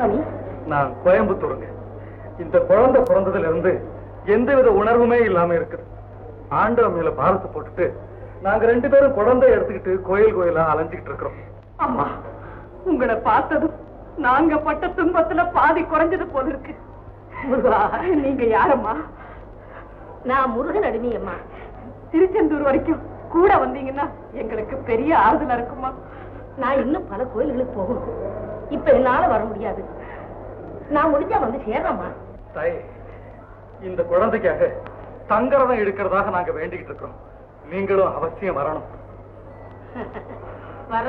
சுவாமி நான் கோயம்புத்தூருங்க இந்த குழந்தை பிறந்ததுல இருந்து எந்தவித உணர்வுமே இல்லாம இருக்குது ஆண்டவன் மேல பாரத்தை போட்டுட்டு நாங்க ரெண்டு பேரும் குழந்தை எடுத்துக்கிட்டு கோயில் கோயிலா அலைஞ்சுக்கிட்டு இருக்கிறோம் அம்மா உங்களை பார்த்ததும் நாங்க பட்ட துன்பத்துல பாதி குறைஞ்சது போல இருக்கு முருகா நீங்க யாரம்மா நான் முருகன் அடிமை அம்மா திருச்செந்தூர் வரைக்கும் கூட வந்தீங்கன்னா எங்களுக்கு பெரிய ஆறுதலா இருக்குமா நான் இன்னும் பல கோயில்களுக்கு போகணும் இப்ப என்னால வர முடியாது நான் முடிஞ்சா வந்து சேர்றேம்மா தாயே இந்த குழந்தைக்காக தங்கரதம் எடுக்கிறதாக நாங்க வேண்டிக்கிட்டு இருக்கிறோம் நீங்களும் அவசியம் வரணும்